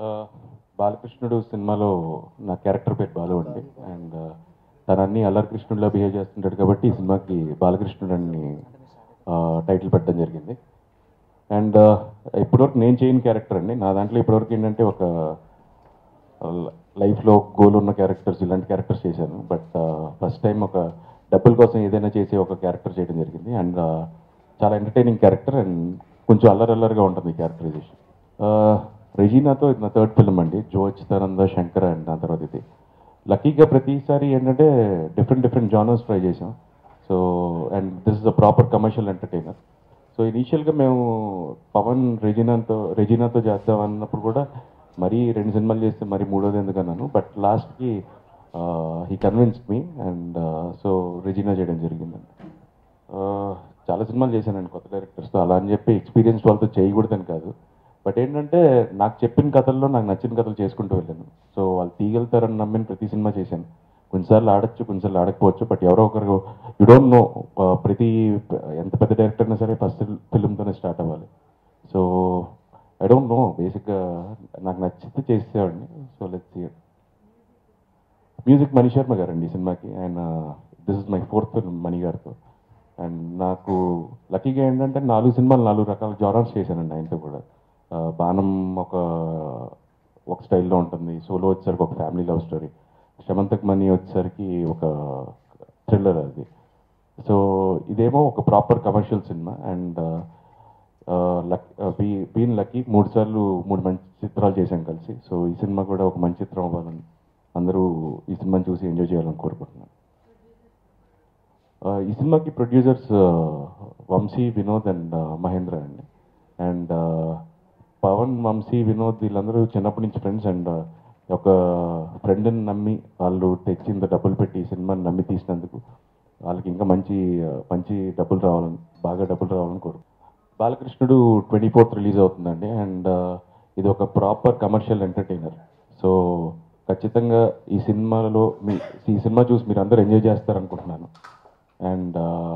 ఆ, బాలకృష్ణుడు సినిమాలో నా క్యారెక్టర్ పేరు బాలు అండి అండ్ తను అన్ని అల్లరి కృష్ణుడిలా బిహేవ్ చేస్తుంటాడు కాబట్టి ఈ సినిమాకి బాలకృష్ణుడు అని టైటిల్ పెట్టడం జరిగింది అండ్ ఇప్పటివరకు నేను చేయని క్యారెక్టర్ అండి నా దాంట్లో ఇప్పటివరకు ఏంటంటే ఒక లైఫ్లో గోల్ ఉన్న క్యారెక్టర్స్ ఇలాంటి క్యారెక్టర్స్ చేశాను బట్ ఫస్ట్ టైం ఒక డబ్బుల కోసం ఏదైనా చేసే ఒక క్యారెక్టర్ చేయడం జరిగింది అండ్ చాలా ఎంటర్టైనింగ్ క్యారెక్టర్ అండ్ కొంచెం అల్లరల్లరిగా ఉంటుంది ఈ క్యారెక్టరైజేషన్ రెజీనాతో ఇది నా థర్డ్ ఫిల్మ్ అండి జో చిత్తానంద శంకర్ అండ్ దాని తర్వాత ఇది లక్కీగా ప్రతిసారి ఏంటంటే డిఫరెంట్ డిఫరెంట్ జానర్స్ ట్రై చేసాం so and this is a proper commercial entertainer so ఇనీషియల్గా మేము పవన్ రెజినాతో రెజినాతో చేద్దాం అన్నప్పుడు కూడా మరీ రెండు సినిమాలు చేస్తే మరి మూడోది ఎందుకు అన్నాను బట్ లాస్ట్కి he convinced me and so Regina చేయడం జరిగిందండి ఆ, చాలా సినిమాలు చేశానండి కొత్త డైరెక్టర్స్తో అలా అని చెప్పి ఎక్స్పీరియన్స్ వాళ్ళతో చేయకూడదని కాదు బట్ ఏంటంటే నాకు చెప్పిన కథల్లో నాకు నచ్చిన కథలు చేసుకుంటూ వెళ్ళాను సో వాళ్ళు తీయగలుగుతారని నమ్మిన ప్రతి సినిమా చేశాను కొన్నిసార్లు ఆడొచ్చు కొన్నిసార్లు ఆడకపోవచ్చు బట్ ఎవరో ఒకరు యు డోంట్ నో ప్రతి ఎంత పెద్ద డైరెక్టర్ అయినా సరే ఫస్ట్ ఫిల్మ్తోనే స్టార్ట్ అవ్వాలి సో ఐ డోంట్ నో బేసిక్గా నాకు నచ్చితే చేసేవాడిని so let's music Mani Sharma గారండి ఈ సినిమాకి ఆయన this is my fourth film Mani గారితో అండ్ నాకు లక్కీగా ఏంటంటే నాలుగు సినిమాలు నాలుగు రకాల జానర్స్ చేశానండి ఆయనతో కూడా ఆ, బాణం ఒక ఒక స్టైల్లో ఉంటుంది సోలో వచ్చేసరికి ఒక family love story Shamantakamani వచ్చేసరికి ఒక థ్రిల్లర్ అది సో ఇదేమో ఒక ప్రాపర్ కమర్షియల్ సినిమా అండ్ లక్ బీన్ లక్కీ మూడు సార్లు మూడు మంచి చిత్రాలు చేశాం కలిసి సో ఈ సినిమా కూడా ఒక మంచి చిత్రం అవ్వాలని అందరూ ఈ సినిమాని చూసి ఎంజాయ్ చేయాలని కోరుకుంటున్నాను ఆ, ఈ సినిమాకి ప్రొడ్యూసర్స్ వంశీ వినోద్ అండ్ మహేంద్ర అండి అండ్ పవన్ వంశీ వినోద్ వీళ్ళందరూ చిన్నప్పటి నుంచి ఫ్రెండ్స్ అండ్ ఒక ఫ్రెండ్ని నమ్మి వాళ్ళు తెచ్చింత డబ్బులు పెట్టి ఈ సినిమాని నమ్మి తీసినందుకు వాళ్ళకి ఇంకా మంచి ఆ, మంచి డబ్బులు రావాలని బాగా డబ్బులు రావాలని కోరు బాలకృష్ణుడు ట్వంటీ ఫోర్త్ రిలీజ్ అవుతుందండి అండ్ ఇది ఒక ప్రాపర్ కమర్షియల్ ఎంటర్టైనర్ సో ఖచ్చితంగా ఈ సినిమాలో మీ ఈ సినిమా చూసి మీరు అందరూ ఎంజాయ్ చేస్తారనుకుంటున్నాను అండ్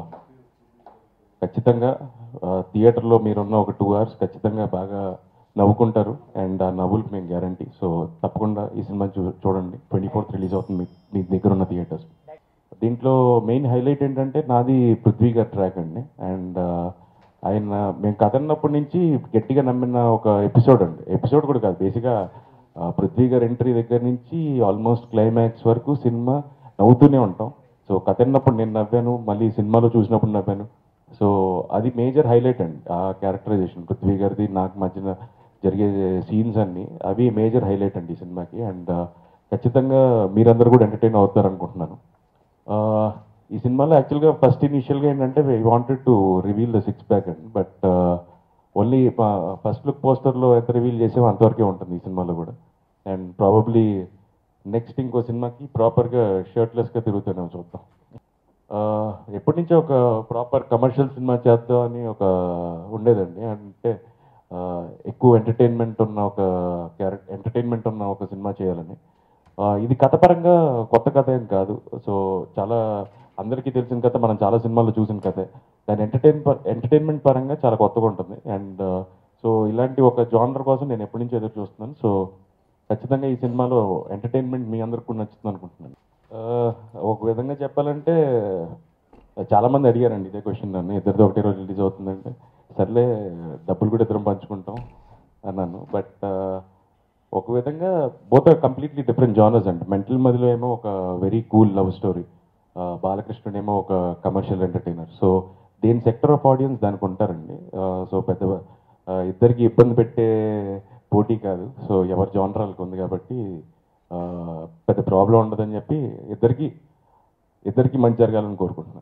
ఖచ్చితంగా థియేటర్లో మీరున్న ఒక టూ అవర్స్ ఖచ్చితంగా బాగా నవ్వుకుంటారు అండ్ ఆ నవ్వులకు మేము గ్యారంటీ సో తప్పకుండా ఈ సినిమా చూ చూడండి ట్వంటీ ఫోర్త్ రిలీజ్ అవుతుంది మీ మీ దగ్గర ఉన్న థియేటర్స్ దీంట్లో మెయిన్ హైలైట్ ఏంటంటే నాది పృథ్వీ గారి ట్రాక్ అండి అండ్ ఆయన మేము కథ అన్నప్పటి నుంచి గట్టిగా నమ్మిన ఒక ఎపిసోడ్ అండి ఎపిసోడ్ కూడా కాదు బేసిక్గా పృథ్వీ గారి ఎంట్రీ దగ్గర నుంచి ఆల్మోస్ట్ క్లైమాక్స్ వరకు సినిమా నవ్వుతూనే ఉంటాం సో కథ అన్నప్పుడు నేను నవ్వాను మళ్ళీ సినిమాలో చూసినప్పుడు నవ్వాను సో అది మేజర్ హైలైట్ అండి ఆ క్యారెక్టరైజేషన్ పృథ్వీ గారిది నాకు మధ్యన జరిగే సీన్స్ అన్ని అవి మేజర్ హైలైట్ అండి ఈ సినిమాకి అండ్ ఖచ్చితంగా మీరందరూ కూడా ఎంటర్టైన్ అవుతారు అనుకుంటున్నాను ఆ, ఈ సినిమాలో యాక్చువల్గా ఫస్ట్ ఇనిషియల్గా ఏంటంటే we wanted to reveal the six pack అండి బట్ ఓన్లీ ఫస్ట్ లుక్ పోస్టర్లో ఎంత రివీల్ చేసామో అంతవరకే ఉంటుంది ఈ సినిమాలో కూడా అండ్ ప్రాబబ్లీ నెక్స్ట్ ఇంకో సినిమాకి ప్రాపర్గా షర్ట్లెస్గా తిరుగుతున్నాం చూద్దాం ఆ, ఎప్పటి నుంచో ఒక ప్రాపర్ కమర్షియల్ సినిమా చేద్దాం అని ఒక ఉండేదండి అంటే ఆ, ఎక్కువ ఎంటర్టైన్మెంట్ ఉన్న ఒక క్యారెక్టర్ ఎంటర్టైన్మెంట్ ఉన్న ఒక సినిమా చేయాలని ఆ, ఇది కథపరంగా కొత్త కథ ఏం కాదు సో చాలా అందరికీ తెలిసిన కథ మనం చాలా సినిమాల్లో చూసిన కథే దాని ఎంటర్టైన్ ఎంటర్టైన్మెంట్ పరంగా చాలా కొత్తగా ఉంటుంది అండ్ సో ఇలాంటి ఒక జానర్ కోసం నేను ఎప్పటి నుంచో ఎదురు చూస్తున్నాను సో ఖచ్చితంగా ఈ సినిమాలో ఎంటర్టైన్మెంట్ మీ అందరికి కూడా నచ్చుతుంది అనుకుంటున్నాను ఆ, ఒక విధంగా చెప్పాలంటే చాలా మంది అడిగారండి ఇదే క్వశ్చన్ నన్ను ఇద్దరిది ఒకటే రోజు రిలీజ్ అవుతుందంటే సర్లే డబ్బులు కూడా ఇద్దరం పంచుకుంటాం అన్నాను బట్ ఒక విధంగా both are completely different genres అండి మెంటల్ మదిలో ఏమో ఒక very cool love story Balakrishnudu ఏమో ఒక కమర్షియల్ ఎంటర్టైనర్ సో దేని సెక్టర్ ఆఫ్ ఆడియన్స్ దానికి ఉంటారండి సో పెద్ద ఆ, ఇద్దరికి ఇబ్బంది పెట్టే పోటీ కాదు సో ఎవరి జానరాలకు ఉంది కాబట్టి ఆ, పెద్ద ప్రాబ్లం ఉండదని చెప్పి ఇద్దరికి ఇద్దరికి మంచి జరగాలని కోరుకుంటున్నాను